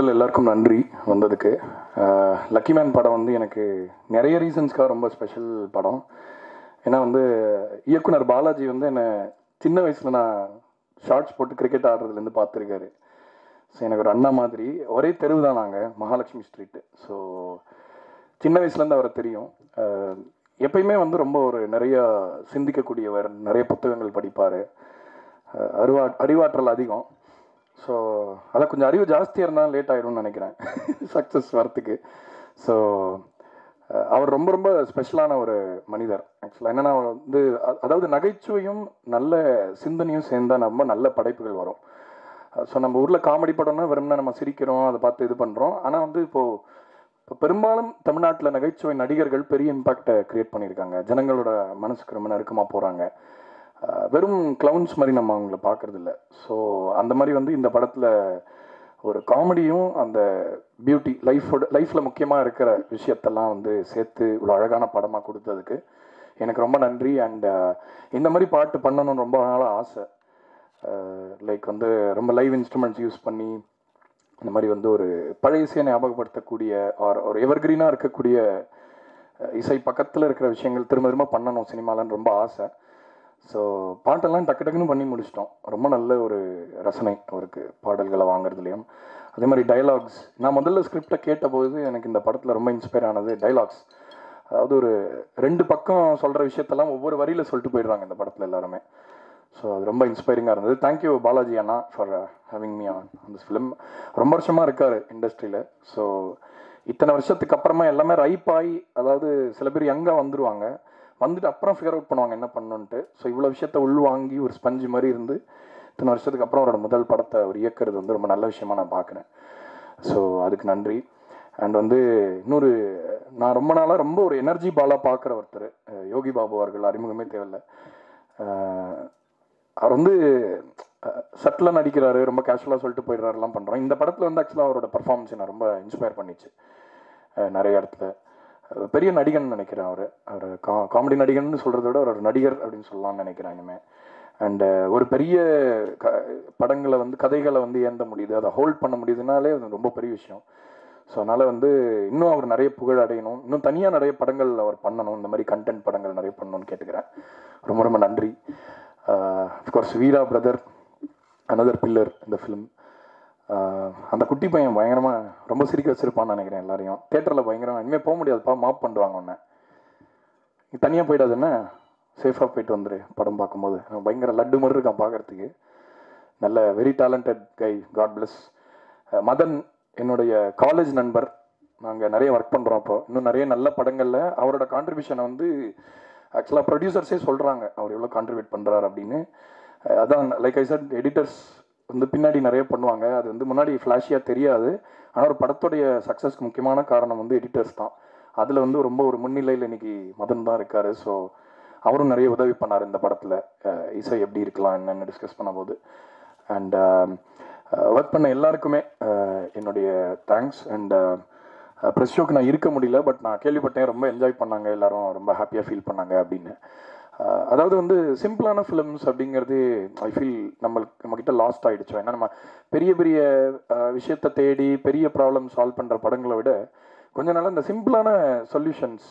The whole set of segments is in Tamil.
முதல்ல எல்லாருக்கும் நன்றி வந்ததுக்கு லக்கி மேன் படம் வந்து எனக்கு நிறைய ரீசன்ஸ்க்காக ரொம்ப ஸ்பெஷல் படம் ஏன்னா வந்து இயக்குனர் பாலாஜி வந்து என்னை சின்ன வயசில் நான் ஷார்ட்ஸ் போட்டு கிரிக்கெட் ஆடுறதுலேருந்து பார்த்துருக்காரு ஸோ எனக்கு ஒரு அண்ணா மாதிரி ஒரே தெருவு தான் நாங்கள் மகாலட்சுமி ஸ்ட்ரீட்டு ஸோ சின்ன வயசுலேருந்து அவரை தெரியும் அஹ், எப்பயுமே வந்து ரொம்ப ஒரு நிறைய சிந்திக்கக்கூடியவர் நிறைய புத்தகங்கள் படிப்பார் அறிவா அறிவாற்றல் அதிகம் ஸோ அதான் கொஞ்சம் அறிவு ஜாஸ்தியாக இருந்தால் லேட் ஆயிரும்னு நினைக்கிறேன் சக்ஸஸ் வரத்துக்கு ஸோ அவர் ரொம்ப ரொம்ப ஸ்பெஷலான ஒரு மனிதர் ஆக்சுவலாக என்னென்னா வந்து அ- அதாவது நகைச்சுவையும் நல்ல சிந்தனையும் சேர்ந்தா ரொம்ப நல்ல படைப்புகள் வரும் ஸோ நம்ம ஊரில் காமெடி படம்னா வெறும்னா நம்ம சிரிக்கிறோம் அதை பார்த்து இது பண்ணுறோம் ஆனால் வந்து இப்போது இப்போ பெரும்பாலும் தமிழ்நாட்டில் நகைச்சுவை நடிகர்கள் பெரிய இம்பாக்டை கிரியேட் பண்ணியிருக்காங்க ஜனங்களோட மனசுக்கு ரொம்ப நெருக்கமாக போகிறாங்க வெறும் க்ளவுன்ஸ் மாதிரி நம்ம அவங்கள பார்க்கறது இல்ல ஸோ அந்த மாதிரி வந்து இந்த படத்தில் ஒரு காமெடியும் அந்த பியூட்டி லைஃபோட லைஃப்பில் முக்கியமாக இருக்கிற விஷயத்தெல்லாம் வந்து சேர்த்து இவ்வளோ அழகான படமாக கொடுத்ததுக்கு எனக்கு ரொம்ப நன்றி அண்ட் இந்த மாதிரி பாட்டு பண்ணணும்னு ரொம்ப நாளாக ஆசை லைக் வந்து ரொம்ப லைவ் இன்ஸ்ட்ருமெண்ட்ஸ் யூஸ் பண்ணி இந்த மாதிரி வந்து ஒரு பழைய இசையை ஞாபகப்படுத்தக்கூடிய ஆர் ஒரு எவர்கிரீனாக இருக்கக்கூடிய அஹ், இசை பக்கத்தில் இருக்கிற விஷயங்கள் திரும்ப திரும்ப பண்ணணும் சினிமாலன்னு ரொம்ப ஆசை ஸோ பாட்டெல்லாம் டக்கு டக்குன்னு பண்ணி முடிச்சிட்டோம் ரொம்ப நல்ல ஒரு ரசனை அவருக்கு பாடல்களை வாங்குறதுலையும் அதே மாதிரி டயலாக்ஸ் நான் முதல்ல ஸ்கிரிப்டை கேட்டபோது எனக்கு இந்த படத்தில் ரொம்ப இன்ஸ்பயர் ஆனது டயலாக்ஸ் அதாவது ஒரு ரெண்டு பக்கம் சொல்கிற விஷயத்தெல்லாம் ஒவ்வொரு வரியில் சொல்லிட்டு போயிடுறாங்க இந்த படத்தில் எல்லாருமே ஸோ அது ரொம்ப இன்ஸ்பைரிங்காக இருந்தது தேங்க்யூ பாலாஜி அண்ணா ஃபார் ஹேவிங் மீ ஆன் அந்த ஃபிலிம் ரொம்ப வருஷமாக இருக்கார் இண்டஸ்ட்ரியில் ஸோ இத்தனை வருஷத்துக்கு அப்புறமா எல்லாமே ரைப் ஆகி அதாவது சில பேர் யங்காக வந்துருவாங்க வந்துட்டு அப்புறம் ஃபிகர் அவுட் பண்ணுவாங்க என்ன பண்ணணுன்ட்டு ஸோ இவ்வளோ விஷயத்த உள்வாங்கி ஒரு ஸ்பஞ்சு மாதிரி இருந்து இத்தனை வருஷத்துக்கு அப்புறம் அவரோட முதல் படத்தை அவர் இயக்குறது வந்து ரொம்ப நல்ல விஷயமா நான் பார்க்குறேன் ஸோ அதுக்கு நன்றி அண்ட் வந்து இன்னொரு நான் ரொம்ப நாளாக ரொம்ப ஒரு எனர்ஜி பாலாக பார்க்குற ஒருத்தர் அஹ் யோகி பாபு அவர்கள் அறிமுகமே தேவையில்லை அஹ் அவர் வந்து சட்டிலாக நடிக்கிறாரு ரொம்ப கேஷுவலாக சொல்லிட்டு போயிடுறாருலாம் பண்ணுறோம் இந்த படத்தில் வந்து ஆக்சுவலாக அவரோட பர்ஃபார்மன்ஸ் நான் ரொம்ப இன்ஸ்பயர் பண்ணிச்சு அஹ் நிறைய இடத்துல அஹ் பெரிய நடிகன் நினைக்கிறேன் அவர் அவர் கா காமெடி நடிகன்னு சொல்கிறத விட அவர் ஒரு நடிகர் அப்படின்னு சொல்லலாம்னு நினைக்கிறேன் இனிமேல் அண்டு ஒரு பெரிய க படங்களை வந்து கதைகளை வந்து ஏந்த முடியுது அதை ஹோல்ட் பண்ண முடியுதுனாலே அது ரொம்ப பெரிய விஷயம் ஸோ அதனால் வந்து இன்னும் அவர் நிறைய புகழ் அடையணும் இன்னும் தனியாக நிறைய படங்கள் அவர் பண்ணணும் இந்த மாதிரி கண்டென்ட் படங்கள் நிறைய பண்ணணும்னு கேட்டுக்கிறேன் ரொம்ப ரொம்ப நன்றி of course Veera brother another pillar இந்த ஃபிலிம் அந்த குட்டி பையன் பயங்கரமாக ரொம்ப சிரிக்க வச்சிருப்பான்னு நினைக்கிறேன் எல்லாரையும் தேட்டரில் பயங்கரமாக இனிமேல் போக முடியாதுப்பா மாப் பண்ணுவாங்க உன்னை நீ தனியாக போயிடாது என்ன சேஃபாக போயிட்டு வந்துரு படம் பார்க்கும்போது அவன் பயங்கர லட்டு மாதிரி இருக்கான் பார்க்கறதுக்கு நல்ல very talented guy god bless Madan என்னுடைய காலேஜ் நண்பர் நாங்கள் நிறைய ஒர்க் பண்ணுறோம் அப்போ இன்னும் நிறைய நல்ல படங்களில் அவரோட கான்ட்ரிபியூஷனை வந்து ஆக்சுவலாக ப்ரொடியூசர்ஸே சொல்கிறாங்க அவர் எவ்வளோ கான்ட்ரிபியூட் பண்ணுறாரு அப்படின்னு அஹ் அதான் லைக் ஐ said எடிட்டர்ஸ் வந்து பின்னாடி நிறைய பண்ணுவாங்க அது வந்து முன்னாடி ஃப்ளாஷியாக தெரியாது ஆனால் ஒரு படத்துடைய சக்ஸஸ்க்கு முக்கியமான காரணம் வந்து எடிட்டர்ஸ் தான் அதில் வந்து ரொம்ப ஒரு முன்னிலையில் இன்னைக்கு மதன் தான் இருக்கார் ஸோ அவரும் நிறைய உதவி பண்ணார் இந்த படத்தில் இசை எப்படி இருக்கலாம் என்னென்னு டிஸ்கஸ் பண்ணும்போது அண்ட் ஒர்க் பண்ண எல்லாருக்குமே அஹ், என்னுடைய தேங்க்ஸ் அண்ட் ப்ரெஸ் ஷோக்கு நான் இருக்க முடியல பட் நான் கேள்விப்பட்டேன் ரொம்ப என்ஜாய் பண்ணாங்க எல்லாரும் ரொம்ப ஹாப்பியாக ஃபீல் பண்ணாங்க அப்படின்னு அஹ், அதாவது வந்து சிம்பிளான ஃபிலிம்ஸ் அப்படிங்கிறது ஐ ஃபீல் நம்மளுக்கு நம்மக்கிட்ட லாஸ்ட் ஆகிடுச்சோம் ஏன்னா நம்ம பெரிய பெரிய அஹ், விஷயத்தை தேடி பெரிய ப்ராப்ளம் சால்வ் பண்ணுற படங்களை விட கொஞ்ச நாள் இந்த சிம்பிளான சொல்யூஷன்ஸ்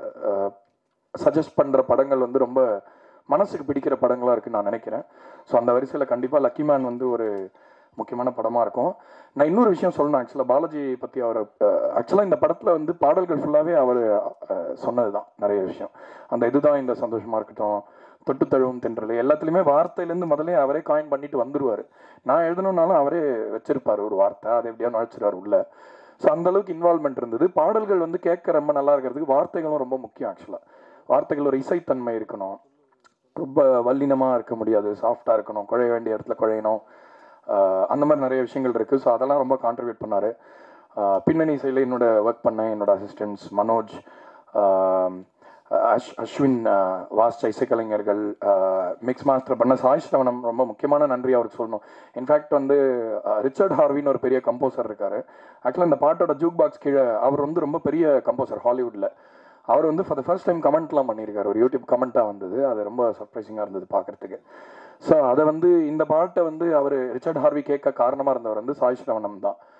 சஜஸ்ட் பண்ணுற படங்கள் வந்து ரொம்ப மனசுக்கு பிடிக்கிற படங்களாக இருக்குன்னு நான் நினைக்கிறேன் ஸோ அந்த வரிசையில் கண்டிப்பாக லக்கி மேன் வந்து ஒரு முக்கியமான படமாக இருக்கும் நான் இன்னொரு விஷயம் சொல்லணும் ஆக்சுவலாக பாலாஜி பற்றி அவர் ஆக்சுவலாக இந்த படத்தில் வந்து பாடல்கள் ஃபுல்லாகவே அவர் சொன்னது தான் நிறைய விஷயம் அந்த இதுதான் இந்த சந்தோஷமாக இருக்கட்டும் தொட்டு தழுவும் தென்றல் எல்லாத்துலேயுமே வார்த்தையிலேருந்து முதல்ல அவரே காயின் பண்ணிட்டு வந்துருவார் நான் எழுதணும்னாலும் அவரே வச்சிருப்பார் ஒரு வார்த்தை அதை எப்படியா நுழைச்சிருவார் உள்ள ஸோ அந்த அளவுக்கு இன்வால்மெண்ட் இருந்தது பாடல்கள் வந்து கேட்க ரொம்ப நல்லா இருக்கிறதுக்கு வார்த்தைகளும் ரொம்ப முக்கியம் ஆக்சுவலாக வார்த்தைகள் ஒரு இசைத்தன்மை இருக்கணும் ரொம்ப வல்லினமாக இருக்க முடியாது சாஃப்டாக இருக்கணும் குழைய வேண்டிய இடத்துல குழையணும் ஆஹ் அந்த மாதிரி நிறைய விஷயங்கள் இருக்குது ஸோ அதெல்லாம் ரொம்ப கான்ட்ரிபியூட் பண்ணார் பின்னணி இசையில் என்னோட ஒர்க் பண்ணேன் என்னோட அசிஸ்டன்ட்ஸ் மனோஜ் ஆஹ் அஷ் அஸ்வின் ஆஹ் வாசிச்ச இசைக்கலைஞர்கள் மிக்ஸ் மாஸ்டர் பண்ண சாய் ஸ்ரவணம் ரொம்ப முக்கியமான நன்றி அவருக்கு சொல்லணும் இன்ஃபேக்ட் வந்து ஆஹ் ரிச்சர்ட் ஹார்வின்னு ஒரு பெரிய கம்போசர் இருக்கார் ஆக்சுவலாக இந்த பாட்டோட ஜூக் பாக்ஸ் கீழே அவர் வந்து ரொம்ப பெரிய கம்போசர் ஹாலிவுட்டில் அவர் வந்து ஃபார் த ஃபர்ஸ்ட் டைம் கமெண்ட்லாம் பண்ணியிருக்காரு ஒரு யூடியூப் கமெண்ட்டாக வந்தது அது ரொம்ப சர்ப்ரைசிங்காக இருந்தது பார்க்குறதுக்கு ஸோ அதை வந்து இந்த பாட்டை வந்து அவர் ரிச்சர்ட் ஹார்வி கேட்க காரணமாக இருந்தவர் வந்து சாய் ஸ்ரவணம் தான்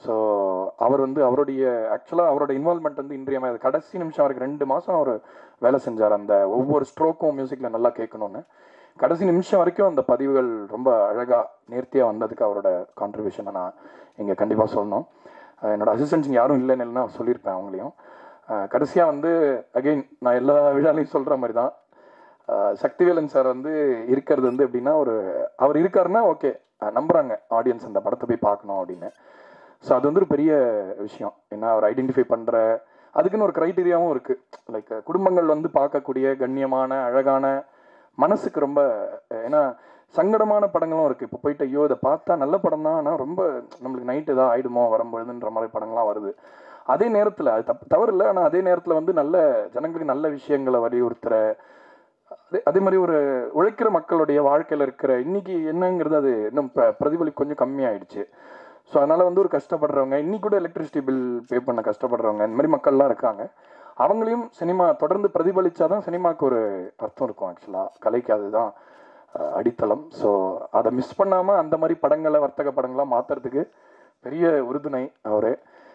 ஸோ அவர் வந்து அவருடைய ஆக்சுவலாக அவரோட இன்வால்மெண்ட் வந்து இன்றியமையாது கடைசி நிமிஷம் வரைக்கும் ரெண்டு மாதம் அவர் வேலை செஞ்சார் அந்த ஒவ்வொரு ஸ்ட்ரோக்கும் மியூசிக்கில் நல்லா கேட்கணுன்னு கடைசி நிமிஷம் வரைக்கும் அந்த பதிவுகள் ரொம்ப அழகாக நேர்த்தியாக வந்ததுக்கு அவரோட கான்ட்ரிபியூஷனை நான் இங்கே கண்டிப்பாக சொல்லணும் அஹ் என்னோட அசிஸ்டன்ஸ் யாரும் இல்லைன்னு இல்லைன்னா சொல்லியிருப்பேன் அவங்களையும் கடைசியாக வந்து அகெயின் நான் எல்லா விழாலையும் சொல்கிற மாதிரி தான் அஹ் சக்திவேலன் சார் வந்து இருக்கிறது வந்து எப்படின்னா ஒரு அவர் இருக்காருன்னா ஓகே நம்புறாங்க ஆடியன்ஸ் அந்த படத்தை போய் பார்க்கணும் அப்படின்னு ஸோ அது வந்து ஒரு பெரிய விஷயம் ஏன்னா அவர் ஐடென்டிஃபை பண்ணுற அதுக்குன்னு ஒரு க்ரைட்டீரியாவும் இருக்குது லைக் குடும்பங்கள் வந்து பார்க்கக்கூடிய கண்ணியமான அழகான மனசுக்கு ரொம்ப ஏன்னா சங்கடமான படங்களும் இருக்குது இப்போ போயிட்டு ஐயோ இதை பார்த்தா நல்ல படம் தான் ஆனால் ரொம்ப நம்மளுக்கு நைட்டு ஏதாவது ஆயிடுமோ வரும்பொழுதுன்ற மாதிரி படங்கள்லாம் வருது அதே நேரத்தில் அது தப்பு தவறு இல்லை ஆனால் அதே நேரத்தில் வந்து நல்ல ஜனங்களுக்கு நல்ல விஷயங்களை வலியுறுத்துற அதே அதே மாதிரி ஒரு உழைக்கிற மக்களுடைய வாழ்க்கையில் இருக்கிற இன்னைக்கு என்னங்கிறது அது இன்னும் பிர- பிரதிபலிப்பு கொஞ்சம் கம்மியாயிடுச்சு ஸோ அதனால வந்து ஒரு கஷ்டப்படுறவங்க இன்னைக்கு கூட எலக்ட்ரிசிட்டி பில் பே பண்ண கஷ்டப்படுறவங்க இந்த மாதிரி மக்கள்லாம் இருக்காங்க அவங்களையும் சினிமா தொடர்ந்து பிரதிபலிச்சாதான் சினிமாவுக்கு ஒரு அர்த்தம் இருக்கும் ஆக்சுவலாக கலைக்கு அதுதான் அஹ், அடித்தளம் ஸோ அதை மிஸ் பண்ணாமல் அந்த மாதிரி படங்களை வர்த்தக படங்களாக மாற்றுறதுக்கு பெரிய உறுதுணை அவரு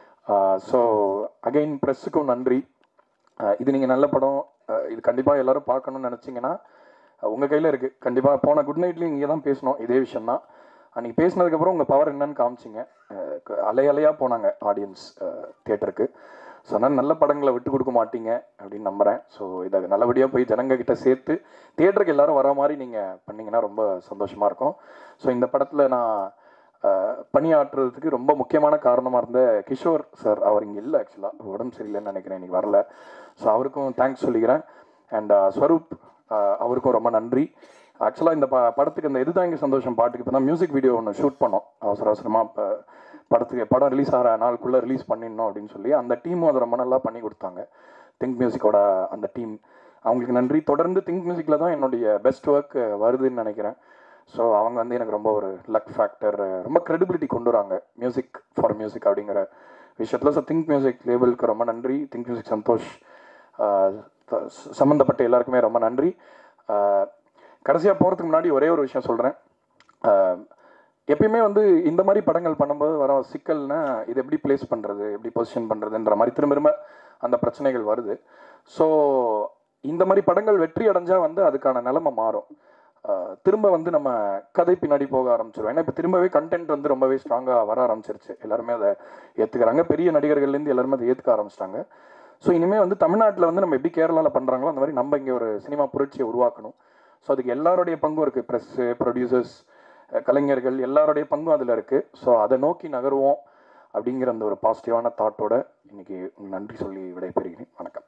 ஸோ அகைன் ப்ரெஸ்ஸுக்கும் நன்றி அஹ் இது நீங்கள் நல்ல படம் அஹ் இது கண்டிப்பாக எல்லாரும் பார்க்கணும்னு நினச்சிங்கன்னா உங்கள் கையில் இருக்குது கண்டிப்பாக போன குட் நைட்லேயும் இங்கே தான் பேசணும் இதே விஷயம்தான் அன்றைக்கி பேசினதுக்கப்புறம் உங்கள் பவர் என்னன்னு காமிச்சிங்க அஹ் க- அலை அலையாக போனாங்க ஆடியன்ஸ் தியேட்டருக்கு ஸோ அதனால் நல்ல படங்களை விட்டு கொடுக்க மாட்டீங்க அப்படின்னு நம்புகிறேன் ஸோ இதை நல்லபடியாக போய் ஜனங்க கிட்ட சேர்த்து தியேட்டருக்கு எல்லாரும் வர மாதிரி நீங்கள் பண்ணீங்கன்னா ரொம்ப சந்தோஷமாக இருக்கும் ஸோ இந்த படத்தில் நான் அஹ், பணியாற்றுறதுக்கு ரொம்ப முக்கியமான காரணமாக இருந்த கிஷோர் சார் அவர் இங்கே இல்லை ஆக்சுவலாக உடம்பு சரியில்லைன்னு நினைக்கிறேன் இன்னைக்கு வரல ஸோ அவருக்கும் தேங்க்ஸ் சொல்லிக்கிறேன் அண்ட் ஸ்வரூப் அஹ், அவருக்கும் ரொம்ப நன்றி ஆக்சுவலாக இந்த ப படத்துக்கு இந்த இதுதான் இங்கே சந்தோஷம் பாட்டுக்கு இப்போ தான் மியூசிக் வீடியோ ஒன்று ஷூட் பண்ணோம் அவசர அவசரமாக இப்போ படத்துக்கு படம் ரிலீஸ் ஆகிற நாளுக்குள்ளே ரிலீஸ் பண்ணிடணும் அப்படின்னு சொல்லி அந்த டீமும் அதை ரொம்ப நல்லா பண்ணி கொடுத்தாங்க திங்க் மியூசிக்கோட அந்த டீம் அவங்களுக்கு நன்றி தொடர்ந்து திங்க் மியூசிக்கில் தான் என்னுடைய பெஸ்ட் ஒர்க் வருதுன்னு நினைக்கிறேன் ஸோ அவங்க வந்து எனக்கு ரொம்ப ஒரு லக் ஃபேக்டர் ரொம்ப credibility கொண்டு வராங்க மியூசிக் ஃபார் மியூசிக் அப்படிங்கிற விஷயத்தில் ஸோ திங்க் மியூசிக் லேபிளுக்கு ரொம்ப நன்றி திங்க் மியூசிக் சந்தோஷ் ஆஹ் த- ச- சம்மந்தப்பட்ட எல்லாருக்குமே ரொம்ப நன்றி கடைசியாக போகிறதுக்கு முன்னாடி ஒரே ஒரு விஷயம் சொல்கிறேன் எப்பயுமே வந்து இந்த மாதிரி படங்கள் பண்ணும்போது வர சிக்கல்னா இது எப்படி ப்ளேஸ் பண்ணுறது எப்படி பொசிஷன் பண்ணுறதுன்ற மாதிரி திரும்ப திரும்ப அந்த பிரச்சனைகள் வருது ஸோ இந்த மாதிரி படங்கள் வெற்றி அடைஞ்சால் வந்து அதுக்கான நிலைமை மாறும் ஆஹ் திரும்ப வந்து நம்ம கதை பின்னாடி போக ஆரம்பிச்சிடும் ஏன்னா இப்போ திரும்பவே கண்டென்ட் வந்து ரொம்பவே ஸ்ட்ராங்காக வர ஆரம்பிச்சிருச்சு எல்லாருமே அதை ஏற்றுக்கிறாங்க பெரிய நடிகர்கள்லேருந்து எல்லாருமே அதை ஏற்றுக்க ஆரம்பிச்சிட்டாங்க ஸோ இனிமேல் வந்து தமிழ்நாட்டில் வந்து நம்ம எப்படி கேரளாவில் பண்ணுறாங்களோ அந்த மாதிரி நம்ம இங்கே ஒரு சினிமா புரட்சியை உருவாக்கணும் ஸோ அதுக்கு எல்லாருடைய பங்கும் இருக்குது ப்ரெஸ்ஸு ப்ரொடியூசர்ஸ் கலைஞர்கள் எல்லாருடைய பங்கும் அதில் இருக்குது ஸோ அதை நோக்கி நகருவோம் அப்படிங்கிற அந்த ஒரு பாசிட்டிவான தாட்டோட இன்னைக்கு நன்றி சொல்லி விடைபெறுகிறேன் வணக்கம்